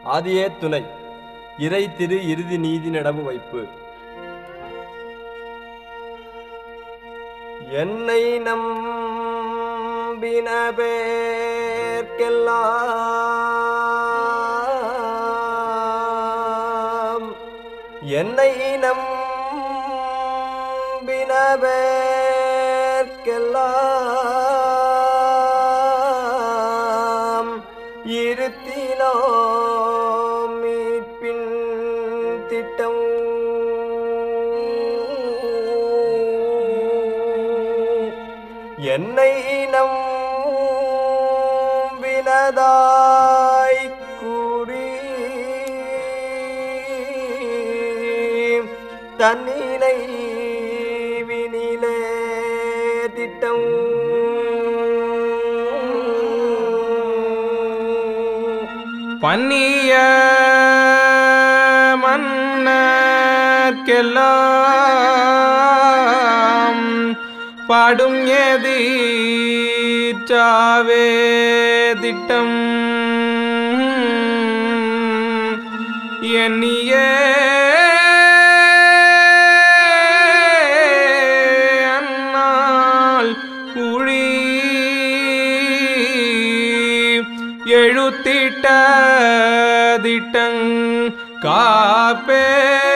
ஆதியே துணை இறை திரு இறுதி நீதி நடவு வைப்பு என்னை நம்பின பேர்க்கெல்லாம் என்னை நம்பின பேர்க்கெல்லாம் இருத்தினோ மீட்பின் திட்டம் என்னை நம்பினதாய் கூறி தன்னிலை வினிலே திட்டம் பன்னிய மன்னர்க்கெல்லாம் பாடும் எதீற்றாவே திட்டம் எண்ணிய அந்நாள் உழி எழுத்திட்ட திட்டங் காப்பே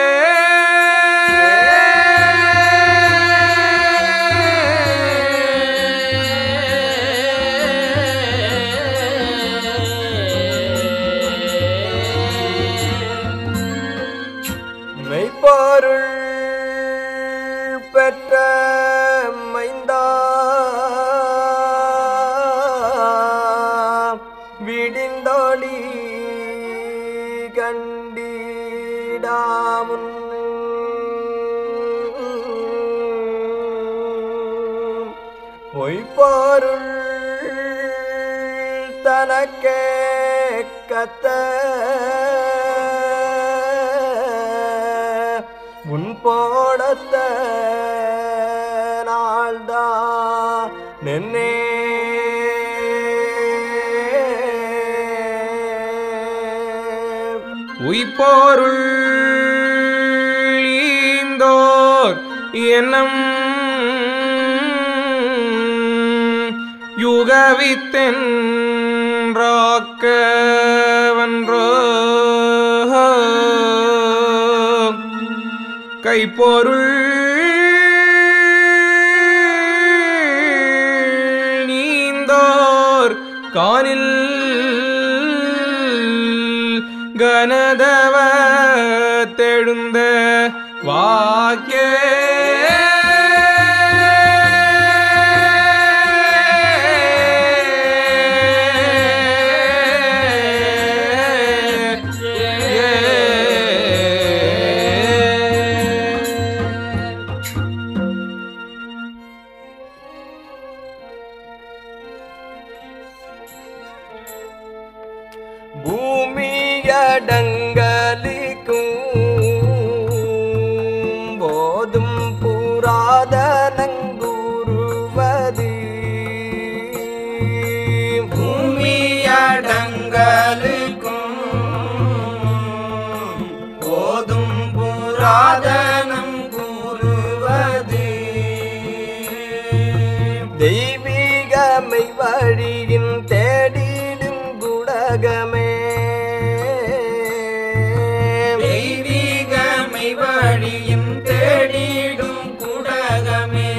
மெய்ப்பொருள் பெற்ற மைந்தா விடிந்தோடி கண்டிடாமுன் பொய்ப்பொருள் தனக்கே கத்த உன் போடத்த நாள்தா நின்னே உய்பொருள் ஈந்தோர் எண்ணம் யுகவித்தென்றாக்கவன்றோ கைப்பொருள் நீந்தோர் காணில் கனதவ தெழுந்த வாக்கிய பூமியடங்கலிக்கும் போதும் புராதனங்குருவது பூமியடங்கலுக்கும் போதும் புராதனம் கூறுவது தெய்வீகமை வழியின் தேடிடும் குடகமே தெய்வீகமை வழியும் தேடிடும் குடகமே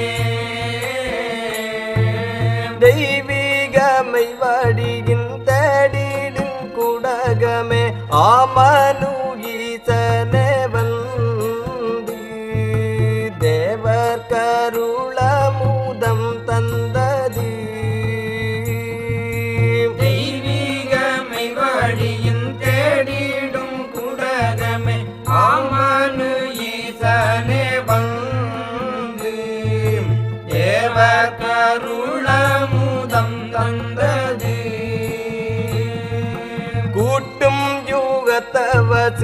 தெய்வீகமை வழியின் தேடிடும் குடகமே ஆமனு ஈசனே வந்து தேவர் கருளமுதம் தந்தது தெய்வீகமை வழியும் தேடிடும் குடகமே ஆமனு ஈசனே வந்து தேவ கருளமுதம் தந்தது கூட்டும் யுகத்தவ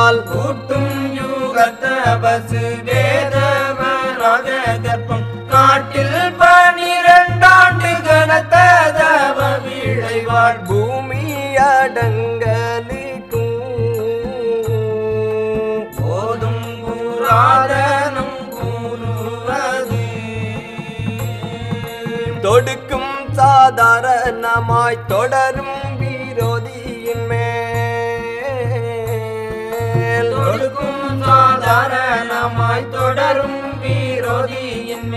பால் கூட்டும் யூகத்தபசு வேதவராக கற்பம் காட்டில் பனிரெண்டாண்டு கனத்ததவ விளைவாள் பூமி அடங்கலிக்கும் போதும் கூறாதனம் கூறுவது தொடுக்கும் சாதாரணமாய் தொடரும் விரோதியின் மேல் தொடுக்கும் சாதாரணமாய் தொடரும் விரோதியின்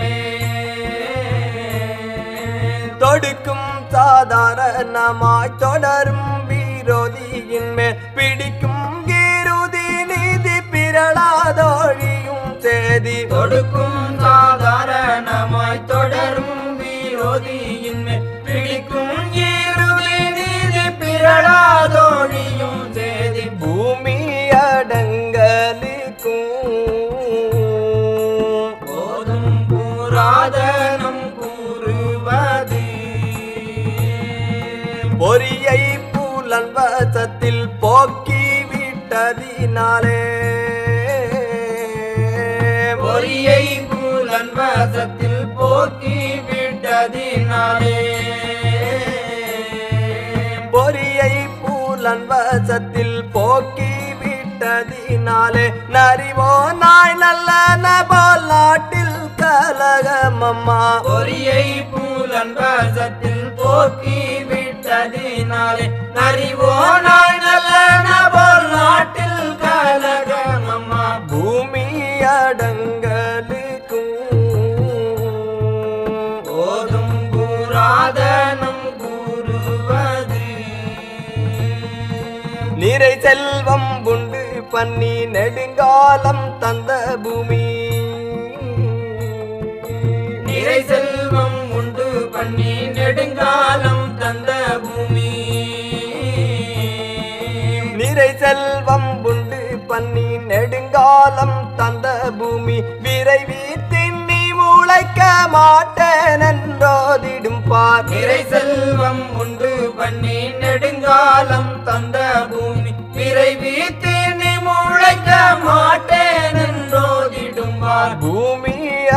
மேல் தொடுக்கும் சாதாரணமாய் தொடரும் விரோதியின் மேல் பிடிக்கும் கீருதி நீதி பிறளாதொழியும் சேதி தொடுக்கும் சாதாரணமாய் தொடரும் விரோதியின் மேல் பிடிக்கும் இறுதி நீதி பிறழாதோழியும் சேதி பூமி அடங்கலிக்கும் போதும் கூறாதனம் கூறுவது பொறியை பூலன் வசத்தில் போக்கி விட்டதினாலே பொறியை பூலன் வசத்தில் போக்கி விட்டதினாலே பொறியை பூலன் வசத்தில் போக்கி விட்டதினாலே நரிவோ நாய் நல்ல போல் நாட்டில் கலகமம்மா பொறியை பூலன் வசத்தில் போக்கி விட்டதினாலே நரிவோ நாய் நல்ல போல் நாட்டில் கலகமம்மா பூமி அடங்கலிக்கும் போதும் கூறாதனம் கூறுவது நிறை செல்வம் உண்டு பண்ணி நெடுங்காலம் தந்த பூமி நிறை செல்வம் உண்டு பண்ணி நெடுங்காலம் தந்த பூமி நிறை செல்வம் உண்டு பண்ணி நெடுங்காலம் தந்த பூமி விரைவி திண்ணி முளைக்க மாட்டேன் என்றோதிடும் பார் நிறை செல்வம் உண்டு பண்ணி நெடுங்காலம் தந்த பூமி விரைவி தீனி முளைக்க மாட்டேன் என்றோதிடும்பார் பூமி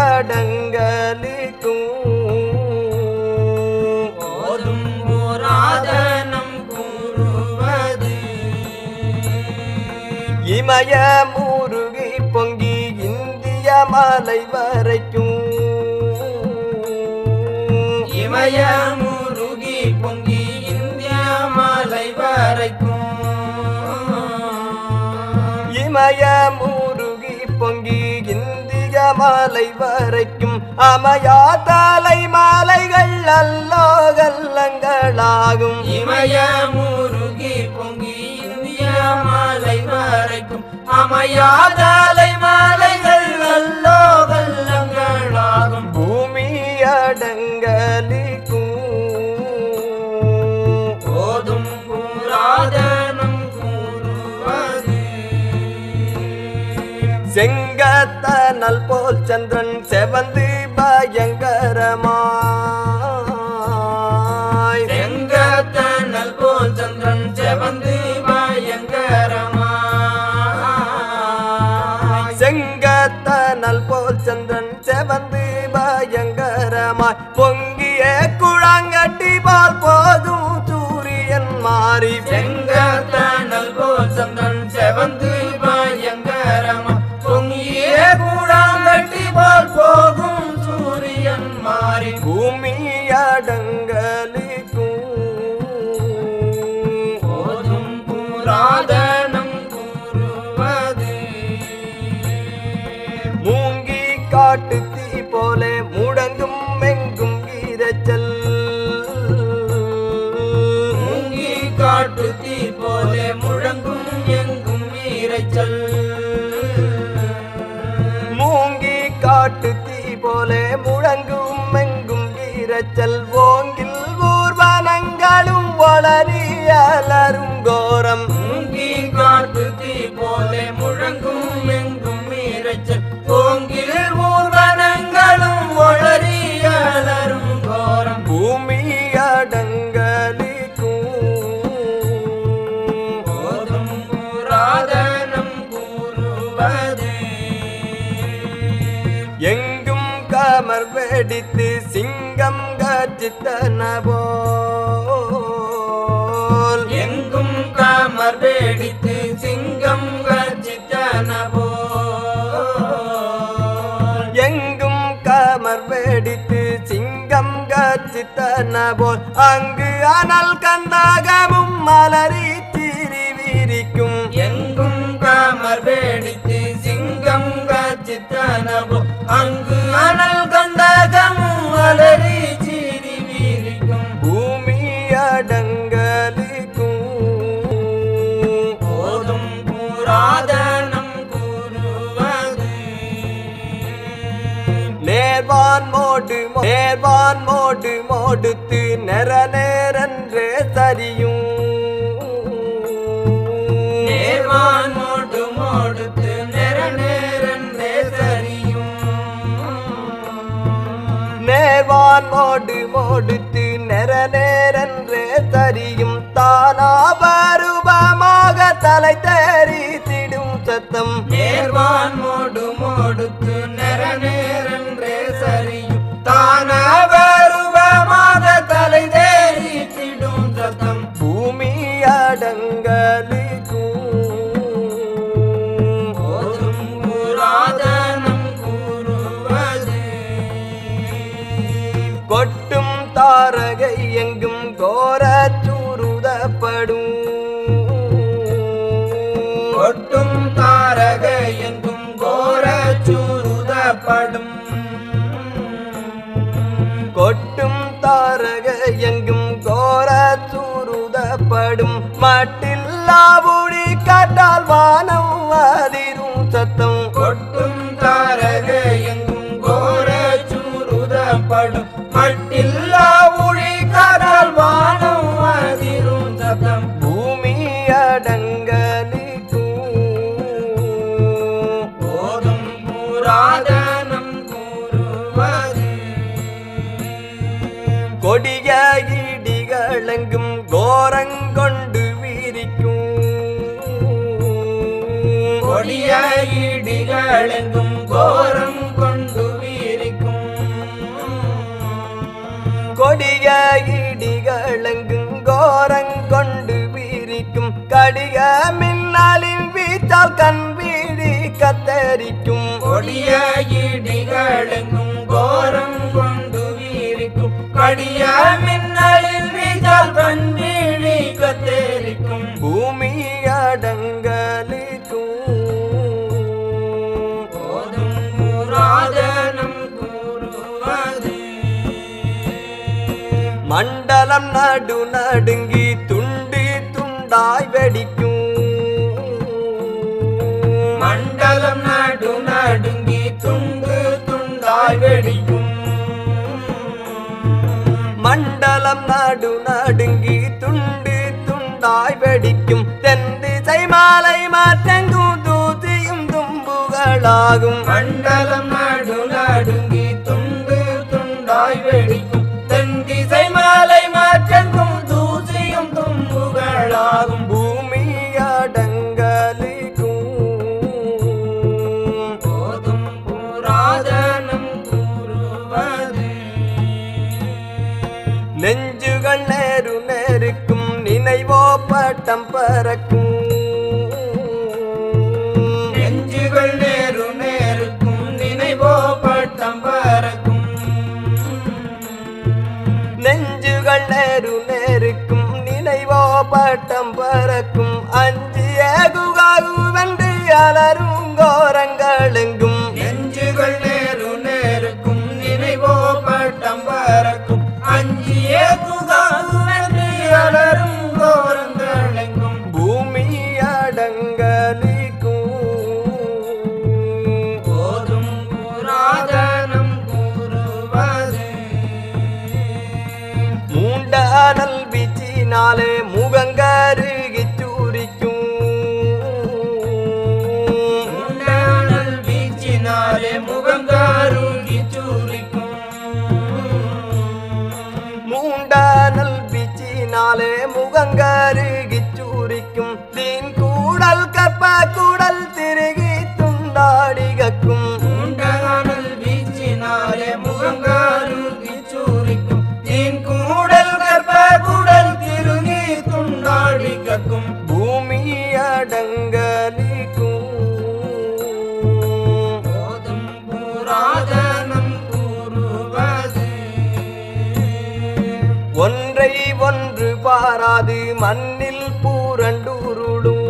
அடங்கலிக்கும் போதும் புராதனம் கூறுவது இமய முருகி பொங்கி இந்திய மலை வரைக்கும் இமய முருகி பொங்கி இந்திய மலை வரைக்கும் இமய முருகி பொங்கி இந்திய மலை வரைக்கும் அமையா தலை மாலைகள் அல்லோ கல்லங்களாகும் இமய முருகி பொங்கி இந்திய மலை வரைக்கும் அமையாதலை மாலைகள் அல்லோ கல்லங்களாகும் பூமி அடங்கலிக்கும் போதும் கூறாதனம் கூறுவது செங்கத்தனல் போல் சந்திரன் செவந்து பயங்கரமாய் செங்கத்தனல் போல் சந்திரன் செவந்து பயங்கரமாய் செங்கத்தனல் போல் சந்திரன் செவந்து பயங்கரமாய் பொங்கிய குழாங்கட்டி பால் போதும் சூரியன் மாறி செங்கத்தனல் போல் சந்திரன் செவந்து பயங்கரமா பொங்கிய கூடாங்கட்டி போல் போகும் சூரியன் மாறி பூமி அடங்கலிக்கும் போதும் புராதனம் கூறுவது மூங்கி காட்டு தீ போலே முடங்கும் எங்கும் இரைச்சல் மூங்கி காட்டு தீ போலே முழங்கும் எங்கும் இரைச்சல் மூங்கி காட்டு தீ போலே முழங்கும் எங்கும் இரைச்சல் ஓங்கில் ஊர்வனங்களும் வளரி அலரும் கோரம் மூங்கி காட்டு தீ போலே முழங்கும் எங்கும் இரைச்சல் கோங்கில் ஊர்வனங்களும் ஒளரியலரும் கோரம் பூமி அடங்கலிக்கும் போதும் புராதனம் எங்கும் கமர் வெடித்து சிங்கம் கர்ஜித்தன போல் எங்கும் காமர் வேடித்து சிங்கம் கர்ஜித்தன போல் எங்கும் கமர் வெடித்து சிங்கம் கர்ஜித்தன போல் அங்கு அனல் கந்தகமும் மலரி திரி விரிக்கும் எங்கும் காமர் வேடித்து சிங்கம் கர்ஜித்தன போல் அங்கு அனல் கந்தகமும் அலறி சீறி வீரிக்கும் பூமி அடங்கலிக்கும் போதும் புராதனம் கூறுவது நேர்வான் மோடு மோ- நேர்வான் மோடு மோடுத்து நெற நேரன்றே சரியும் நேர்வான் மோடு மோடுத்து நெர நேரன்றே சரியும் நேர்வான் மோடு மோடுத்து நெற நேரன்றே சரியும் தானாபரூபமாக தலை தெரித்திடும் சத்தம் நேர்வான் மோடு மோடுத்து நெர நேரன்றே சரியும் தானவருவமாக தலை தேறித்திடும் சத்தம் பூமி அடங்கலிக்கும் போதும் புராதனம் கூறுவது கொட்டும் தாரகை எங்கும் கோர சூருதப்படும் கொட்டும் தாரக எங்கும் கோர சூருதப்படும் கொட்டும் தாரக எங்கும் கோர சூருதப்படும் மட்டில்லாவுடி காட்டால் வானம் அதிரும் சத்தம் கொட்டும் தாரக எங்கும் கோர சூருதப்படும் மட்டில்லா ஒளி கடல் வானம் அதிரும் சத்தம் பூமி அடங்கலிக்கும் போதும் புராதனம் கூறுவது கொடிய இடிகளெங்கும் கோரங்கொண்டு வீரிக்கும் கொடிய இடிகளெங்கும் கோரம் கொண்டு வீரிக்கும் கொடிய இடிகளெங்கும் கோரங்கொண்டு வீரிக்கும் கடிக மின்னலின் வீச்சால் கண் வீடி கத்தரிக்கும் கொடிய இடிகளெங்கும் கோரம் கொண்டு வீரிக்கும் கடிய மின்னலில் வீச்சால் கண்வீழி கத்தேரிக்கும் பூமி அடங்கலிக்கும் போதும் புராதனம் கூறுவது மண்டலம் நடு நடுங்கி துண்டு துண்டாய் வெடிக்கும் மண்டலம் நடு நடுங்கி துண்டு துண்டாய் வெடிக்கும் மண்டலம் நடு நடுங்கி துண்டு துண்டாய் வெடிக்கும் தென் திசை மாலை மாற்றங்கும் தூசியும் தும்புகளாகும் மண்டலம் நடு நடுங்கி துண்டு துண்டாய் வெடிக்கும் தென் திசை மாலை மாற்றங்கும் தூசியும் தும்புகளாகும் பூமி அடங்கலிக்கும் போதும் புராதனம் கூறுவது நெஞ்சுகள் நேரு நேருக்கும் நினைவோ பட்டம் பறக்கும் நெஞ்சுகள் நேரு நேருக்கும் நினைவோ பட்டம் பறக்கும் நெஞ்சுகள் நேரு நேருக்கும் நினைவோ பட்டம் பறக்கும் அஞ்சிய குகாகுவென்று அலரும் கோரங்களெங்கும் நெஞ்சுகள் நேரு நேருக்கும் நினைவோ பட்டம் பறக்கும் அஞ்சிய குகாகுவென்று அலரும் கோரங்களெங்கும் பூமி அடங்கலிக்கும் போதும் புராதனம் கூறுவது மூண்டானல் வீச்சினாலே முகங்கருகி சூரிக்கும் உண்டானல் வீச்சினாலே முகங்காருகி சூரிக்கும் மூண்டானல் வீச்சினாலே முகங்கருகி சூரிக்கும் தீன் கூடல் கற்ப கூடல் திருகி துண்டாடி கக்கும் உண்டானல் வீச்சினாலே பாராது மண்ணில் பூரண்டுருளும்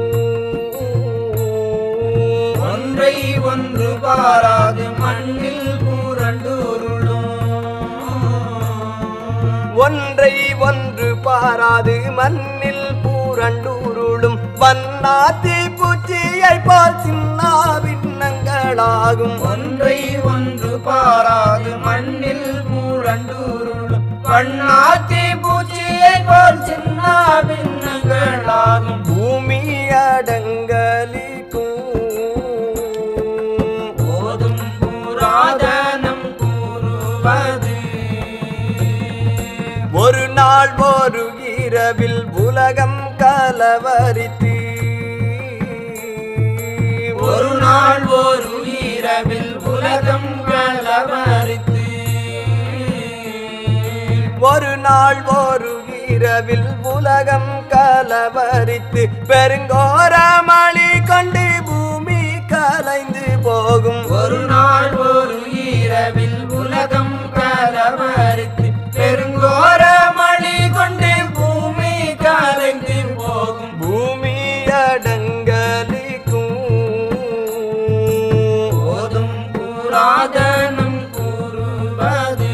ஒன்றை ஒன்று பாராது மண்ணில் பூரண்டுருளும் ஒன்றை ஒன்று பாராது மண்ணில் பூரண்டுருளும் வண்ணாத்தி பூச்சியை போல் சின்ன பின்னங்களாகும் ஒன்றை ஒன்று பாராது மண்ணில் பூரண்டுருளும் பண்ணாத்தி பூச்சியை போல் சின்ன பின்னங்களாகும் பூமி அடங்கலிக்கும் போதும் புராதனம் கூறுவது ஒரு நாள் ஒரு இரவில் உலகம் கலவரித்து ஒரு நாள் ஒரு இரவில் உலகம் கலவரித்து ஒரு நாள் ஒரு இரவில் உலகம் கலவரித்து பெருங்கோர மழி கொண்டு பூமி கலைந்து போகும் ஒரு நாள் ஒரு இரவில் உலகம் கலவரித்து பெருங்கோர மழி கொண்டு பூமி கலைந்து போகும் பூமி அடங்கலிக்கும் போதும் புராதனம் கூறுவது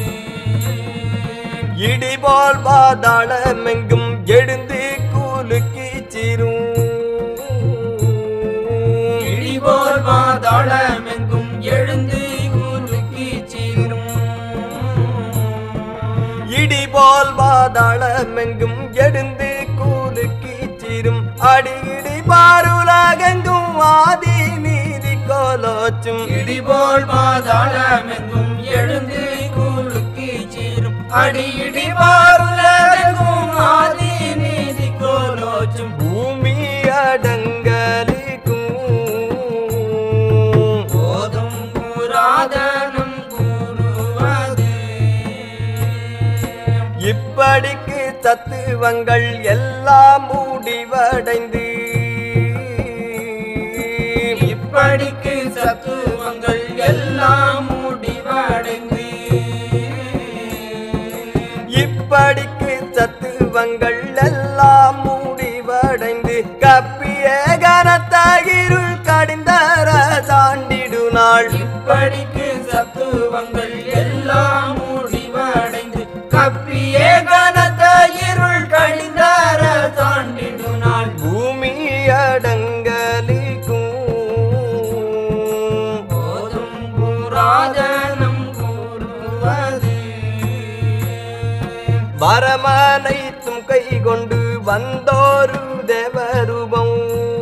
இடிபோல் பாதாளமெங்கும் எழுந்து கூலுக்கி சிரும் இடிபோல் மாதாளமெங்கும் எழுந்து கூலுக்கி சீரும் இடிபோல் பாதாளமெங்கும் எழுந்து கூலுக்கு சிரும் அடி இடி பாருலகெங்கும் ஆதி நீதி கோலோச்சும் இடிபோல் மாதாளமெங்கும் எழுந்து கூலுக்கு சீரும் அடி இடி பாருலகும் ஆதி நீதி கோலோச்சும் பூமி அடங்கலிக்கும் போதும் புராதனம் கூறுவது இப்படிக்கு தத்துவங்கள் எல்லாம் முடிவடைந்து இப்படிக்கு சத்துவங்கள் எல்லாம் முடிவடைந்து இப்படிக்கு தத்துவங்கள் எல்லாம் முடிவடைந்து கப்பிய கனத்தகிருள் கடிந்தர தாண்டிடு நாள் இப்படிக்கு சத்துவங்கள் எல்லாம் முடிவடைந்து கப்பிய கனத்த இருள் கழிந்தார தாண்டிடு நாள் பூமி அடங்கலிக்கும் போதும் புராதனம் கூறுவது வரமனைத்தும் கை கொண்டு வந்தோரு தேவரூபம்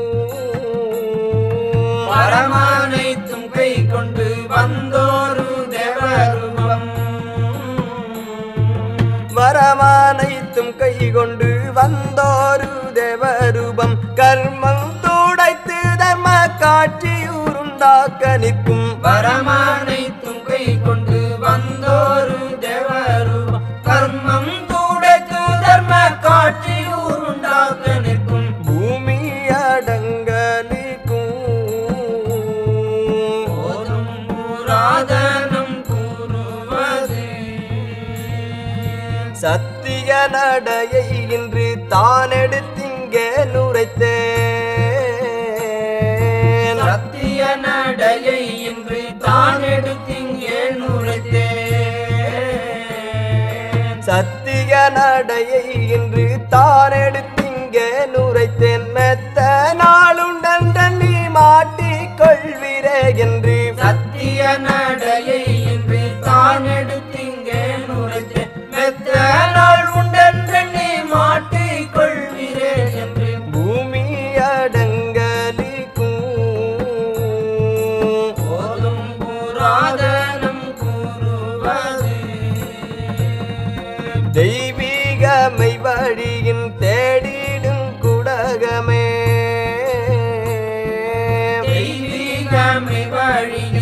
பரமானைத்தும் கை கொண்டு வந்தோரு தேவரூபம் வரமானைத்தும் கை கொண்டு வந்தோரு தேவரூபம் கர்மம் துடைத்து தர்ம காட்சி உருண்டாக்க நிற்கும் பரமானைத்தும் கை கொண்டு வந்தோரு தேவரூபம் கர்மம் துடைத்து தர்ம காட்சி உருண்டாக்க நிற்கும் பூமி அடங்கலிக்கும் போதும் புராதனம் கூறுவது சத்திய நடையை இன்று தான் எடுத்திங்கே நுரைத்தேன் சத்திய நடையை இன்று தான் எடுத்திங்கே நுழைத்தேன் சத்திய நடையை இன்று தான் எடுத்திங்கே நுரைத்தேன் மெத்த நாளுண்டன் நீ மாட்டிக் கொள்வீரே என்று சத்திய நடையை இன்று தான் எடுத்திங்கே நுழைத்தேன் மெத்த நாள் உண்டென்று நீ மாட்டிக் கொள்கிறேன் என்று பூமி அடங்கலிக்கும் போதும் புராதனம் கூறுவது தெய்வீகமை வழியின் தேடிடும் குடகமே தெய்வீகமை வழிய